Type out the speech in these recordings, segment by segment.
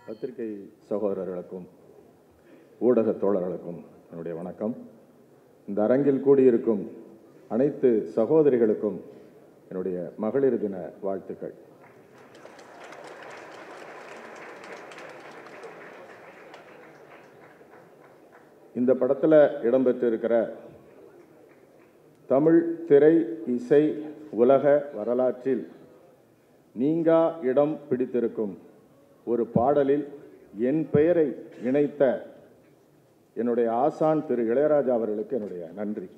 பத்திரிகை சகோதரர்களுக்கும் ஊடக தோழர்களுக்கும் என்னுடைய வணக்கம் இந்த அரங்கில் கூடியிருக்கும் அனைத்து சகோதரிகளுக்கும் என்னுடைய மகளிர் தின வாழ்த்துக்கள் இந்த படத்தில் இடம்பெற்றிருக்கிற தமிழ் திரை இசை உலக வரலாற்றில் நீங்கா இடம் பிடித்திருக்கும் ஒரு பாடலில் என் பெயரை இணைத்த என்னுடைய ஆசான் திரு இளையராஜா அவர்களுக்கு என்னுடைய நன்றி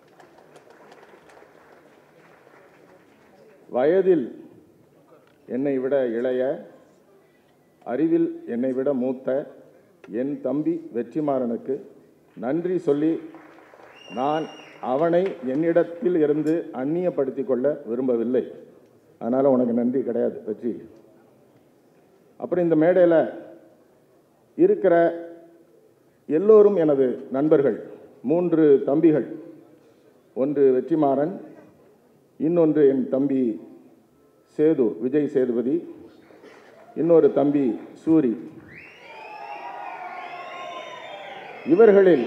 வயதில் என்னை விட இளைய அறிவில் என்னை விட மூத்த என் தம்பி வெற்றிமாறனுக்கு நன்றி சொல்லி நான் அவனை என்னிடத்தில் இருந்து அந்நியப்படுத்திக் கொள்ள விரும்பவில்லை அதனால் உனக்கு நன்றி கிடையாது வெற்றி அப்புறம் இந்த மேடையில் இருக்கிற எல்லோரும் எனது நண்பர்கள் மூன்று தம்பிகள் ஒன்று வெற்றிமாறன் இன்னொன்று என் தம்பி சேது விஜய் சேதுபதி இன்னொரு தம்பி சூரி இவர்களில்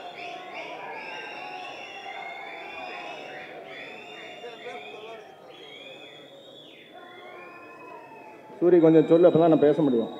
சூரி கொஞ்சம் சொல்லு அப்பதான் நான் பேச முடியும்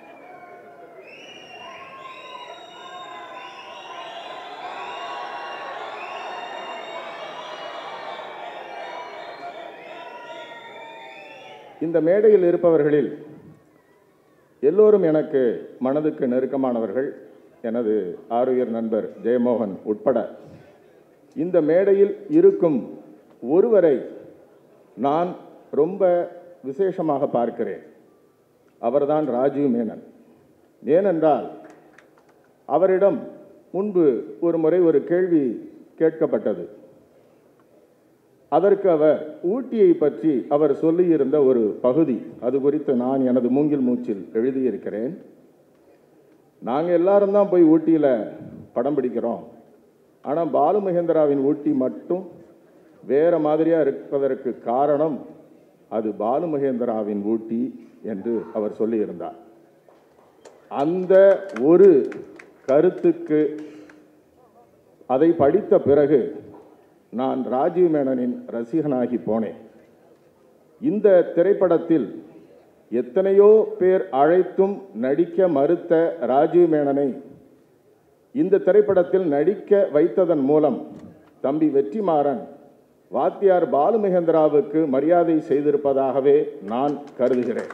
இந்த மேடையில் இருப்பவர்களில் எல்லோரும் எனக்கு மனதுக்கு நெருக்கமானவர்கள் எனது ஆருயிர் நண்பர் ஜெயமோகன் உட்பட இந்த மேடையில் இருக்கும் ஒருவரை நான் ரொம்ப விசேஷமாக பார்க்கிறேன் அவர்தான் ராஜீவ் மேனன் ஏனென்றால் அவரிடம் முன்பு ஒரு முறை ஒரு கேள்வி கேட்கப்பட்டது அதற்கு அவர் ஊட்டியை பற்றி அவர் சொல்லியிருந்த ஒரு பகுதி அது குறித்து நான் எனது மூங்கில் மூச்சில் எழுதியிருக்கிறேன் நாங்கள் எல்லாரும் தான் போய் ஊட்டியில் படம் பிடிக்கிறோம் ஆனால் பாலு மகேந்திராவின் ஊட்டி மட்டும் வேற மாதிரியாக இருப்பதற்கு காரணம் அது பாலு மகேந்திராவின் ஊட்டி என்று அவர் சொல்லியிருந்தார் அந்த ஒரு கருத்துக்கு அதை படித்த பிறகு நான் ராஜீவ் மேனனின் ரசிகனாகி போனேன் இந்த திரைப்படத்தில் எத்தனையோ பேர் அழைத்தும் நடிக்க மறுத்த ராஜீவ் மேனனை இந்த திரைப்படத்தில் நடிக்க வைத்ததன் மூலம் தம்பி வெற்றிமாறன் வாத்தியார் பாலு மகேந்திராவுக்கு மரியாதை செய்திருப்பதாகவே நான் கருதுகிறேன்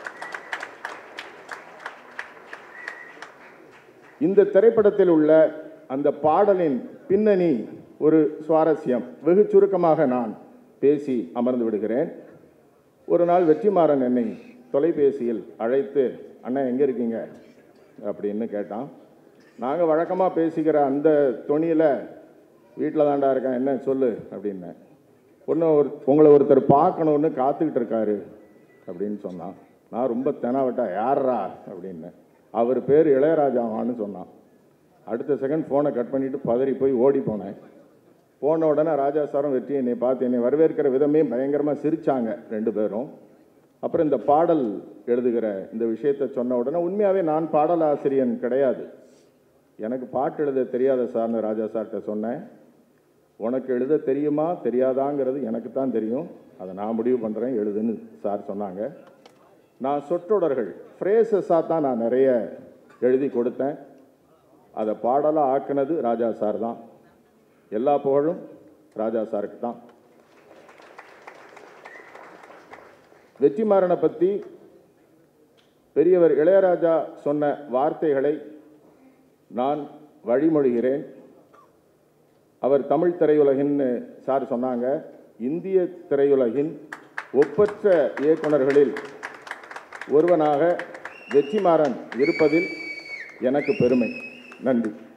இந்த திரைப்படத்தில் உள்ள அந்த பாடலின் பின்னணி ஒரு சுவாரஸ்யம் வெகு சுருக்கமாக நான் பேசி அமர்ந்து விடுகிறேன் ஒரு நாள் வெற்றிமாறன் என்னை தொலைபேசியில் அழைத்து அண்ணா எங்கே இருக்கீங்க அப்படின்னு கேட்டான் நாங்கள் வழக்கமாக பேசிக்கிற அந்த தொனியில் வீட்டில் தாண்டா இருக்கேன் என்ன சொல்லு அப்படின்னேன் ஒன்று ஒரு உங்களை ஒருத்தர் பார்க்கணுன்னு காத்துக்கிட்டு இருக்காரு அப்படின்னு சொன்னான் நான் ரொம்ப தெனாவட்டா யாரா அப்படின்னேன் அவர் பேர் இளையராஜாவான்னு சொன்னான் அடுத்த செகண்ட் ஃபோனை கட் பண்ணிவிட்டு பதறி போய் ஓடி போனேன் போன உடனே ராஜா சாரும் வெற்றி என்னை பார்த்து என்னை வரவேற்கிற விதமே பயங்கரமாக சிரித்தாங்க ரெண்டு பேரும் அப்புறம் இந்த பாடல் எழுதுகிற இந்த விஷயத்தை சொன்ன உடனே உண்மையாகவே நான் பாடல் ஆசிரியன் கிடையாது எனக்கு பாட்டு எழுத தெரியாத சார்னு ராஜா சார்கிட்ட சொன்னேன் உனக்கு எழுத தெரியுமா தெரியாதாங்கிறது எனக்கு தான் தெரியும் அதை நான் முடிவு பண்ணுறேன் எழுதுன்னு சார் சொன்னாங்க நான் சொற்றொடர்கள் ஃப்ரேசஸாக தான் நான் நிறைய எழுதி கொடுத்தேன் அதை பாடலாக ஆக்குனது ராஜா சார் தான் எல்லா புகழும் ராஜா சாருக்கு தான் வெற்றிமாறனை பற்றி பெரியவர் இளையராஜா சொன்ன வார்த்தைகளை நான் வழிமொழிகிறேன் அவர் தமிழ் திரையுலகின்னு சார் சொன்னாங்க இந்திய திரையுலகின் ஒப்பற்ற இயக்குனர்களில் ஒருவனாக வெற்றிமாறன் இருப்பதில் எனக்கு பெருமை நன்றி